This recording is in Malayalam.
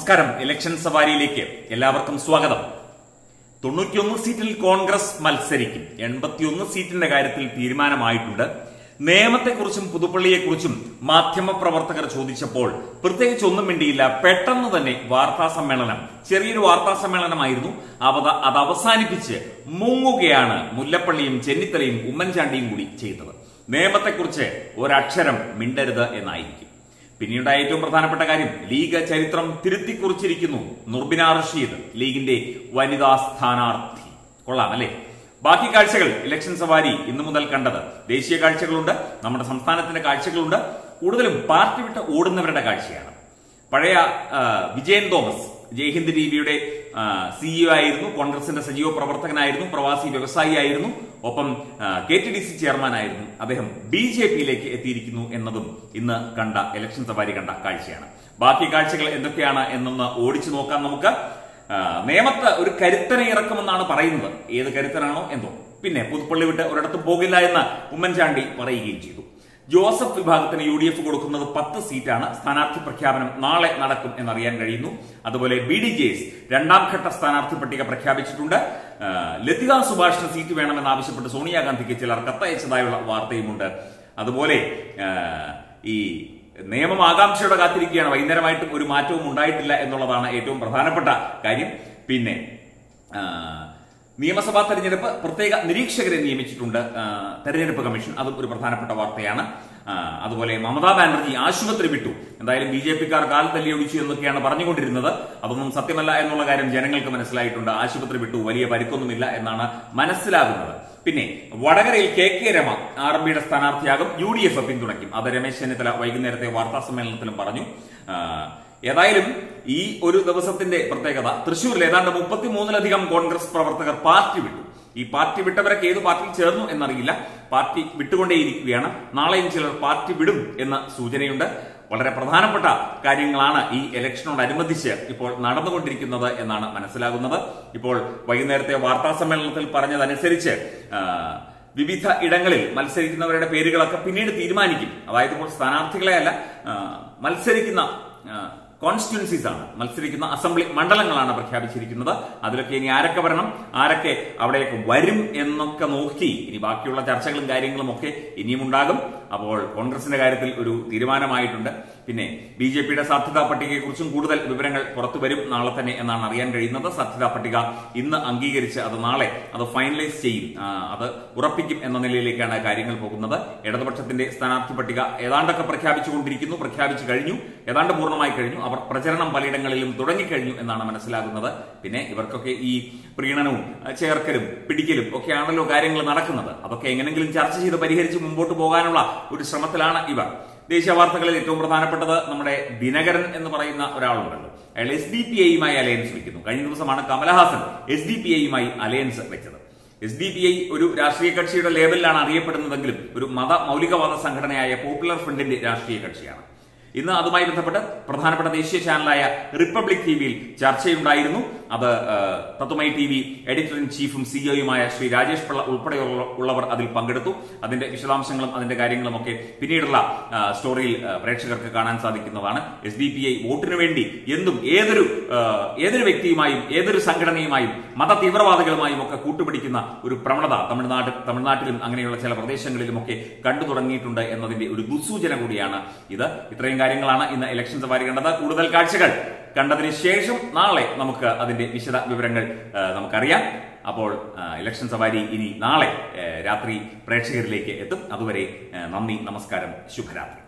നമസ്കാരം ഇലക്ഷൻ സവാരിയിലേക്ക് എല്ലാവർക്കും സ്വാഗതം തൊണ്ണൂറ്റിയൊന്ന് സീറ്റിൽ കോൺഗ്രസ് മത്സരിക്കും എൺപത്തിയൊന്ന് സീറ്റിന്റെ കാര്യത്തിൽ തീരുമാനമായിട്ടുണ്ട് നിയമത്തെക്കുറിച്ചും പുതുപ്പള്ളിയെക്കുറിച്ചും മാധ്യമപ്രവർത്തകർ ചോദിച്ചപ്പോൾ പ്രത്യേകിച്ച് ഒന്നും മിണ്ടിയില്ല പെട്ടെന്ന് തന്നെ വാർത്താ സമ്മേളനം ചെറിയൊരു വാർത്താ സമ്മേളനമായിരുന്നു അവത അത് അവസാനിപ്പിച്ച് മുങ്ങുകയാണ് മുല്ലപ്പള്ളിയും ചെന്നിത്തലയും ഉമ്മൻചാണ്ടിയും കൂടി ചെയ്തത് നിയമത്തെക്കുറിച്ച് ഒരക്ഷരം മിണ്ടരുത് എന്നായിരിക്കും പിന്നീടുണ്ടായ ഏറ്റവും പ്രധാനപ്പെട്ട കാര്യം ലീഗ് ചരിത്രം തിരുത്തിക്കുറിച്ചിരിക്കുന്നു നുർബിന റഷീദ് ലീഗിന്റെ വനിതാ സ്ഥാനാർത്ഥി കൊള്ളാം അല്ലേ ബാക്കി കാഴ്ചകൾ ഇലക്ഷൻ സവാരി ഇന്നു മുതൽ കണ്ടത് ദേശീയ കാഴ്ചകളുണ്ട് നമ്മുടെ സംസ്ഥാനത്തിന്റെ കാഴ്ചകളുണ്ട് കൂടുതലും പാർട്ടി വിട്ട് ഓടുന്നവരുടെ കാഴ്ചയാണ് പഴയ ആ, വിജയൻ തോമസ് ജയ്ഹിന്ദ് ടിവിയുടെ സിഇഒ ആയിരുന്നു കോൺഗ്രസിന്റെ സജീവ പ്രവർത്തകനായിരുന്നു പ്രവാസി വ്യവസായിയായിരുന്നു ഒപ്പം K T D C chairman ആയിരുന്നു അദ്ദേഹം ബി ജെ പിയിലേക്ക് എത്തിയിരിക്കുന്നു എന്നതും ഇന്ന് കണ്ട ഇലക്ഷൻ സവാരി കണ്ട കാഴ്ചയാണ് ബാക്കി കാഴ്ചകൾ എന്തൊക്കെയാണ് എന്നൊന്ന് ഓടിച്ചു നോക്കാം നമുക്ക് ആ, നേമത്ത് ഒരു കരുത്തനെ ഇറക്കുമെന്നാണ് പറയുന്നത് ഏത് കരുത്തനാണോ എന്തോ പിന്നെ പുതുപ്പള്ളി വിട്ട് ഒരിടത്തും പോകില്ല എന്ന് ഉമ്മൻചാണ്ടി പറയുകയും ചെയ്തു ജോസഫ് വിഭാഗത്തിന് യു ഡി എഫ് കൊടുക്കുന്നത് പത്ത് സീറ്റാണ് സ്ഥാനാർത്ഥി പ്രഖ്യാപനം നാളെ നടക്കും എന്നറിയാൻ കഴിയുന്നു അതുപോലെ ബി ഡി ജെ എസ് രണ്ടാം ഘട്ട സ്ഥാനാർത്ഥി പട്ടിക പ്രഖ്യാപിച്ചിട്ടുണ്ട് ആ, ലതിക സുഭാഷിന് സീറ്റ് വേണമെന്നാവശ്യപ്പെട്ട് സോണിയാഗാന്ധിക്ക് ചിലർ കത്തയച്ചതായുള്ള വാർത്തയുമുണ്ട് അതുപോലെ ആ, ഈ നിയമം ആകാംക്ഷയോടെ കാത്തിരിക്കുകയാണ് വൈകുന്നേരമായിട്ടും ഒരു മാറ്റവും ഉണ്ടായിട്ടില്ല എന്നുള്ളതാണ് ഏറ്റവും പ്രധാനപ്പെട്ട കാര്യം പിന്നെ ആ, നിയമസഭാ തെരഞ്ഞെടുപ്പ് പ്രത്യേക നിരീക്ഷകരെ നിയമിച്ചിട്ടുണ്ട് ആ, തെരഞ്ഞെടുപ്പ് കമ്മീഷൻ അതും ഒരു പ്രധാനപ്പെട്ട വാർത്തയാണ് ആ, അതുപോലെ മമതാ ബാനർജി ആശുപത്രി വിട്ടു എന്തായാലും ബി ജെ പിക്കാർ കാൽ തല്ലിയൊടിച്ചു എന്നൊക്കെയാണ് പറഞ്ഞുകൊണ്ടിരുന്നത് അതൊന്നും സത്യമല്ല എന്നുള്ള കാര്യം ജനങ്ങൾക്ക് മനസ്സിലായിട്ടുണ്ട് ആശുപത്രി വിട്ടു വലിയ പരിക്കൊന്നുമില്ല എന്നാണ് മനസ്സിലാകുന്നത് പിന്നെ വടകരയിൽ K K Rema R M പിയുടെ സ്ഥാനാർത്ഥിയാകും യു ഡി എഫ് പിന്തുണയ്ക്കും അത് രമേശ് ചെന്നിത്തല വൈകുന്നേരത്തെ വാർത്താ സമ്മേളനത്തിലും പറഞ്ഞു ആ, ഏതായാലും ഈ ഒരു ദിവസത്തിന്റെ പ്രത്യേകത തൃശൂരിൽ ഏതാണ്ട് മുപ്പത്തിമൂന്നിലധികം കോൺഗ്രസ് പ്രവർത്തകർ പാർട്ടി വിട്ടു ഈ പാർട്ടി വിട്ടവരൊക്കെ ഏത് പാർട്ടിയിൽ ചേർന്നു എന്നറിയില്ല പാർട്ടി വിട്ടുകൊണ്ടേയിരിക്കുകയാണ് നാളെയും ചിലർ പാർട്ടി വിടും എന്ന സൂചനയുണ്ട് വളരെ പ്രധാനപ്പെട്ട കാര്യങ്ങളാണ് ഈ ഇലക്ഷനോടനുബന്ധിച്ച് ഇപ്പോൾ നടന്നുകൊണ്ടിരിക്കുന്നത് എന്നാണ് മനസ്സിലാകുന്നത് ഇപ്പോൾ വൈകുന്നേരത്തെ വാർത്താ സമ്മേളനത്തിൽ പറഞ്ഞതനുസരിച്ച് ആ, വിവിധ ഇടങ്ങളിൽ മത്സരിക്കുന്നവരുടെ പേരുകളൊക്കെ പിന്നീട് തീരുമാനിക്കും അതായത് ഇപ്പോൾ സ്ഥാനാർത്ഥികളെ അല്ല ആ, മത്സരിക്കുന്ന കോൺസ്റ്റിറ്റ്യുവൻസീസ് ആണ് മത്സരിക്കുന്ന അസംബ്ലി മണ്ഡലങ്ങളാണ് പ്രഖ്യാപിച്ചിരിക്കുന്നത് അതിലൊക്കെ ഇനി ആരൊക്കെ വരണം ആരൊക്കെ അവിടേക്ക് വരും എന്നൊക്കെ നോക്കി ഇനി ബാക്കിയുള്ള ചർച്ചകളും കാര്യങ്ങളും ഒക്കെ ഇനിയും ഉണ്ടാകും അപ്പോൾ കോൺഗ്രസിന്റെ കാര്യത്തിൽ ഒരു തീരുമാനമായിട്ടുണ്ട് പിന്നെ ബി ജെ പിയുടെ സാധ്യതാ പട്ടികയെക്കുറിച്ചും കൂടുതൽ വിവരങ്ങൾ പുറത്തു വരും നാളെ തന്നെ എന്നാണ് അറിയാൻ കഴിയുന്നത് സാധ്യതാ പട്ടിക ഇന്ന് അംഗീകരിച്ച് അത് നാളെ അത് ഫൈനലൈസ് ചെയ്യും ആ, അത് ഉറപ്പിക്കും എന്ന നിലയിലേക്കാണ് കാര്യങ്ങൾ പോകുന്നത് ഇടതുപക്ഷത്തിന്റെ സ്ഥാനാർത്ഥി പട്ടിക ഏതാണ്ടൊക്കെ പ്രഖ്യാപിച്ചുകൊണ്ടിരിക്കുന്നു പ്രഖ്യാപിച്ചു കഴിഞ്ഞു ഏതാണ്ട് പൂർണ്ണമായി കഴിഞ്ഞു അവർ പ്രചരണം പലയിടങ്ങളിലും തുടങ്ങിക്കഴിഞ്ഞു എന്നാണ് മനസ്സിലാകുന്നത് പിന്നെ ഇവർക്കൊക്കെ ഈ പ്രീണനവും ആ, ചേർക്കലും പിടിക്കലും ഒക്കെയാണല്ലോ കാര്യങ്ങൾ നടക്കുന്നത് അതൊക്കെ എങ്ങനെങ്കിലും ചർച്ച ചെയ്ത് പരിഹരിച്ച് മുമ്പോട്ട് പോകാനുള്ള ഒരു ശ്രമത്തിലാണ് ഇവർ ദേശീയ വാർത്തകളിൽ ഏറ്റവും പ്രധാനപ്പെട്ടത് നമ്മുടെ ദിനകരൻ എന്ന് പറയുന്ന ഒരാളുണ്ടല്ലോ അയാൾ എസ് ഡി പി ഐയുമായി അലയൻസ് വെക്കുന്നു കഴിഞ്ഞ ദിവസമാണ് കമലഹാസൻ എസ് ഡി പി ഐയുമായി അലയൻസ് വെച്ചത് എസ് ഡി പി ഐ ഒരു രാഷ്ട്രീയ കക്ഷിയുടെ ലേബലിലാണ് അറിയപ്പെടുന്നതെങ്കിലും ഒരു മത മൗലികവാദ സംഘടനയായ പോപ്പുലർ ഫ്രണ്ടിന്റെ രാഷ്ട്രീയ കക്ഷിയാണ് ഇന്ന് അതുമായി ബന്ധപ്പെട്ട് പ്രധാനപ്പെട്ട ദേശീയ ചാനലായ റിപ്പബ്ലിക് ടി വിയിൽ ചർച്ചയുണ്ടായിരുന്നു അത് ആ, Tattvamayi T V editor in ചീഫും സിഇഒയുമായ ശ്രീ രാജേഷ് പിള്ള ഉൾപ്പെടെയുള്ള ഉള്ളവർ അതിൽ പങ്കെടുത്തു അതിന്റെ വിശദാംശങ്ങളും അതിന്റെ കാര്യങ്ങളും ഒക്കെ പിന്നീടുള്ള ആ, സ്റ്റോറിയിൽ ആ, പ്രേക്ഷകർക്ക് കാണാൻ സാധിക്കുന്നതാണ് എസ് ഡി പി ഐ വോട്ടിനു വേണ്ടി എന്തും ഏതൊരു ആ, ഏതൊരു വ്യക്തിയുമായും ഏതൊരു സംഘടനയുമായും മത തീവ്രവാദികളുമായും ഒക്കെ കൂട്ടുപിടിക്കുന്ന ഒരു പ്രവണത തമിഴ്നാട് തമിഴ്നാട്ടിലും അങ്ങനെയുള്ള ചില പ്രദേശങ്ങളിലും ഒക്കെ കണ്ടു തുടങ്ങിയിട്ടുണ്ട് എന്നതിന്റെ ഒരു ദുസൂചന കൂടിയാണ് ഇത് ഇത്രയും കാര്യങ്ങളാണ് ഇന്ന് ഇലക്ഷൻ സവാരി കണ്ടത് കൂടുതൽ കാഴ്ചകൾ കണ്ടതിന് ശേഷം നാളെ നമുക്ക് അതിന്റെ വിശദ വിവരങ്ങൾ ആ, നമുക്കറിയാം അപ്പോൾ ആ, ഇലക്ഷൻ സവാരി ഇനി നാളെ ആ, രാത്രി പ്രേക്ഷകരിലേക്ക് എത്തും അതുവരെ ആ, നന്ദി നമസ്കാരം ശുഭരാത്രി